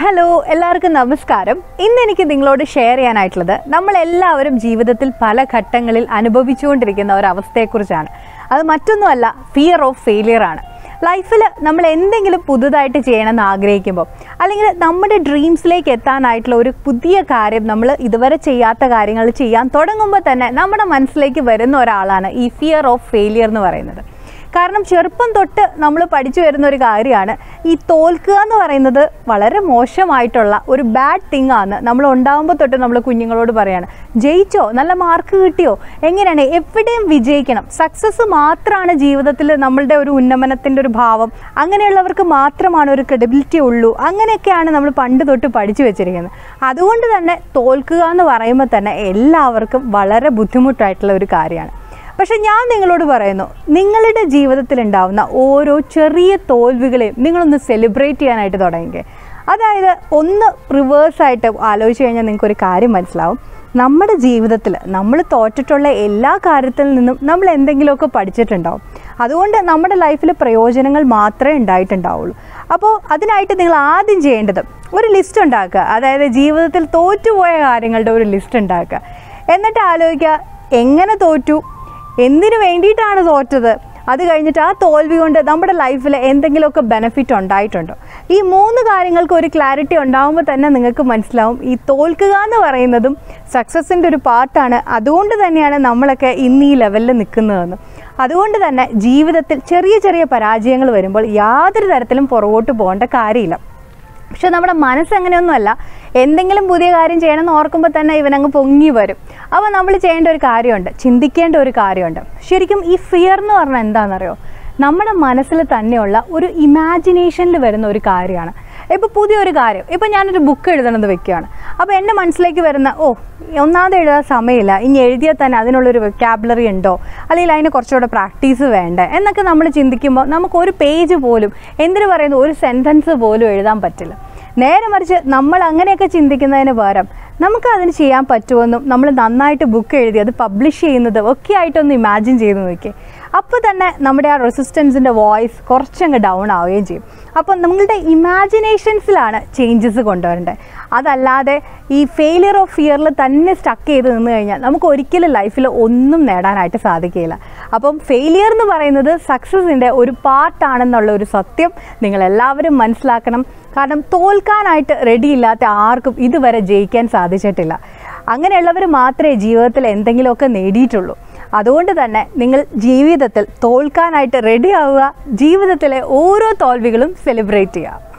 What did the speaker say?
hello എല്ലാവർക്കും നമസ്കാരം ഇന്ന് എനിക്ക് നിങ്ങളോട് ഷെയർ ചെയ്യാനായിട്ടുള്ളത് നമ്മൾ എല്ലാവരും ജീവിതത്തിൽ പല ഘട്ടങ്ങളിൽ അനുഭവിച്ചുകൊണ്ടിരിക്കുന്ന ഒരു അവസ്ഥയെക്കുറിച്ചാണ് അത് മറ്റൊന്നുമല്ല ഫിയർ ഓഫ് ഫെയിലിയർ ആണ് ലൈഫിൽ നമ്മൾ എന്തെങ്കിലും പുതുതായിട്ട് ചെയ്യണമെന്ന് ആഗ്രഹിക്കുമ്പോൾ അല്ലെങ്കിൽ നമ്മുടെ ഡ്രീംസിലേക്ക് എത്താനായിട്ടുള്ള ഒരു പുതിയ കാര്യം നമ്മൾ ഇതുവരെ ചെയ്യാത്ത കാര്യങ്ങൾ ചെയ്യാൻ തുടങ്ങുമ്പോൾ തന്നെ നമ്മുടെ മനസ്സിലേക്ക് വരുന്ന ഒരാളാണ് ഈ ഫിയർ ഓഫ് ഫെയിലിയർ എന്ന് പറയുന്നത് കാരണം ചെറുപ്പം തൊട്ട് നമ്മൾ പഠിച്ചു വരുന്ന ഒരു കാര്യമാണ് ഈ തോൽക്കുക എന്ന് പറയുന്നത് വളരെ മോശമായിട്ടുള്ള ഒരു ബാഡ് തിങ് ആണ് നമ്മൾ ഉണ്ടാകുമ്പോൾ തൊട്ട് നമ്മൾ കുഞ്ഞുങ്ങളോട് പറയാണ് ജയിച്ചോ നല്ല മാർക്ക് കിട്ടിയോ എങ്ങനെയാണ് എവിടെയും വിജയിക്കണം സക്സസ് മാത്രമാണ് ജീവിതത്തിൽ നമ്മളുടെ ഒരു ഉന്നമനത്തിൻ്റെ ഒരു ഭാവം അങ്ങനെയുള്ളവർക്ക് മാത്രമാണ് ഒരു ക്രെഡിബിലിറ്റി ഉള്ളൂ അങ്ങനെയൊക്കെയാണ് നമ്മൾ പണ്ട് തൊട്ട് പഠിച്ചു വെച്ചിരിക്കുന്നത് അതുകൊണ്ട് തന്നെ തോൽക്കുക എന്ന് പറയുമ്പോൾ തന്നെ എല്ലാവർക്കും വളരെ ബുദ്ധിമുട്ടായിട്ടുള്ള ഒരു കാര്യമാണ് പക്ഷെ ഞാൻ നിങ്ങളോട് പറയുന്നു നിങ്ങളുടെ ജീവിതത്തിൽ ഉണ്ടാവുന്ന ഓരോ ചെറിയ തോൽവികളെയും നിങ്ങളൊന്ന് സെലിബ്രേറ്റ് ചെയ്യാനായിട്ട് തുടങ്ങിക്കേ അതായത് ഒന്ന് റിവേഴ്സായിട്ട് ആലോചിച്ച് കഴിഞ്ഞാൽ നിങ്ങൾക്കൊരു കാര്യം മനസ്സിലാവും നമ്മുടെ ജീവിതത്തിൽ നമ്മൾ തോറ്റിട്ടുള്ള എല്ലാ കാര്യത്തിൽ നിന്നും നമ്മൾ എന്തെങ്കിലുമൊക്കെ പഠിച്ചിട്ടുണ്ടാവും അതുകൊണ്ട് നമ്മുടെ ലൈഫിൽ പ്രയോജനങ്ങൾ മാത്രമേ ഉണ്ടായിട്ടുണ്ടാവുള്ളൂ അപ്പോൾ അതിനായിട്ട് നിങ്ങൾ ആദ്യം ചെയ്യേണ്ടത് ഒരു ലിസ്റ്റ് ഉണ്ടാക്കുക അതായത് ജീവിതത്തിൽ തോറ്റുപോയ കാര്യങ്ങളുടെ ഒരു ലിസ്റ്റ് ഉണ്ടാക്കുക എന്നിട്ട് ആലോചിക്കുക എങ്ങനെ തോറ്റു എന്തിനു വേണ്ടിയിട്ടാണ് തോറ്റത് അത് കഴിഞ്ഞിട്ട് ആ തോൽവി കൊണ്ട് നമ്മുടെ ലൈഫിൽ എന്തെങ്കിലുമൊക്കെ ബെനിഫിറ്റ് ഉണ്ടായിട്ടുണ്ടോ ഈ മൂന്ന് കാര്യങ്ങൾക്ക് ഒരു ക്ലാരിറ്റി ഉണ്ടാകുമ്പോൾ തന്നെ നിങ്ങൾക്ക് മനസ്സിലാവും ഈ തോൽക്കുക എന്ന് പറയുന്നതും സക്സസിൻ്റെ ഒരു പാർട്ടാണ് അതുകൊണ്ട് തന്നെയാണ് നമ്മളൊക്കെ ഇന്ന് ഈ ലെവലിൽ നിൽക്കുന്നതെന്ന് അതുകൊണ്ട് തന്നെ ജീവിതത്തിൽ ചെറിയ ചെറിയ പരാജയങ്ങൾ വരുമ്പോൾ യാതൊരു തരത്തിലും പുറകോട്ട് പോകേണ്ട കാര്യമില്ല പക്ഷെ നമ്മുടെ മനസ്സ് അങ്ങനെയൊന്നുമല്ല എന്തെങ്കിലും പുതിയ കാര്യം ചെയ്യണമെന്ന് ഓർക്കുമ്പോൾ തന്നെ ഇവനങ്ങ് പൊങ്ങി വരും അപ്പോൾ നമ്മൾ ചെയ്യേണ്ട ഒരു കാര്യമുണ്ട് ചിന്തിക്കേണ്ട ഒരു കാര്യമുണ്ട് ശരിക്കും ഈ ഫിയർ എന്ന് പറഞ്ഞാൽ എന്താണെന്നറിയോ നമ്മുടെ മനസ്സിൽ തന്നെയുള്ള ഒരു ഇമാജിനേഷനിൽ വരുന്ന ഒരു കാര്യമാണ് ഇപ്പോൾ പുതിയൊരു കാര്യം ഇപ്പോൾ ഞാനൊരു ബുക്ക് എഴുതണമെന്ന് വെക്കുകയാണ് അപ്പോൾ എൻ്റെ മനസ്സിലേക്ക് വരുന്ന ഓ ഒന്നാമത് എഴുതാൻ സമയമില്ല ഇനി എഴുതിയാൽ തന്നെ അതിനുള്ളൊരു വെക്കാബുലറി ഉണ്ടോ അല്ലെങ്കിൽ അതിന് കുറച്ചുകൂടെ പ്രാക്ടീസ് വേണ്ടേ എന്നൊക്കെ നമ്മൾ ചിന്തിക്കുമ്പോൾ നമുക്ക് ഒരു പേജ് പോലും എന്തിനു പറയുന്നു ഒരു സെൻറ്റൻസ് പോലും എഴുതാൻ പറ്റില്ല നേരെ മറിച്ച് നമ്മൾ അങ്ങനെയൊക്കെ ചിന്തിക്കുന്നതിന് പകരം നമുക്ക് അതിന് ചെയ്യാൻ പറ്റുമെന്നും നമ്മൾ നന്നായിട്ട് ബുക്ക് എഴുതി അത് പബ്ലിഷ് ചെയ്യുന്നത് ഒക്കെ ആയിട്ടൊന്ന് ഇമാജിൻ ചെയ്ത് നോക്കിയേ അപ്പോൾ തന്നെ നമ്മുടെ ആ റെസിസ്റ്റൻസിൻ്റെ വോയിസ് കുറച്ചങ്ങ് ഡൗൺ ആവുകയും ചെയ്യും അപ്പോൾ നമ്മളുടെ ഇമാജിനേഷൻസിലാണ് ചേഞ്ചസ് കൊണ്ടുവരേണ്ടത് അതല്ലാതെ ഈ ഫെയിലിയർ ഓഫ് ഫിയറിൽ തന്നെ സ്റ്റക്ക് ചെയ്ത് നിന്ന് കഴിഞ്ഞാൽ നമുക്ക് ഒരിക്കലും ലൈഫിൽ ഒന്നും നേടാനായിട്ട് സാധിക്കുകയില്ല അപ്പം ഫെയിലിയർ എന്ന് പറയുന്നത് സക്സസിൻ്റെ ഒരു പാർട്ടാണെന്നുള്ള ഒരു സത്യം നിങ്ങളെല്ലാവരും മനസ്സിലാക്കണം കാരണം തോൽക്കാനായിട്ട് റെഡിയില്ലാത്ത ആർക്കും ഇതുവരെ ജയിക്കാൻ സാധിച്ചിട്ടില്ല അങ്ങനെയുള്ളവർ മാത്രമേ ജീവിതത്തിൽ എന്തെങ്കിലുമൊക്കെ നേടിയിട്ടുള്ളൂ അതുകൊണ്ട് തന്നെ നിങ്ങൾ ജീവിതത്തിൽ തോൽക്കാനായിട്ട് റെഡി ആവുക ജീവിതത്തിലെ ഓരോ തോൽവികളും സെലിബ്രേറ്റ് ചെയ്യുക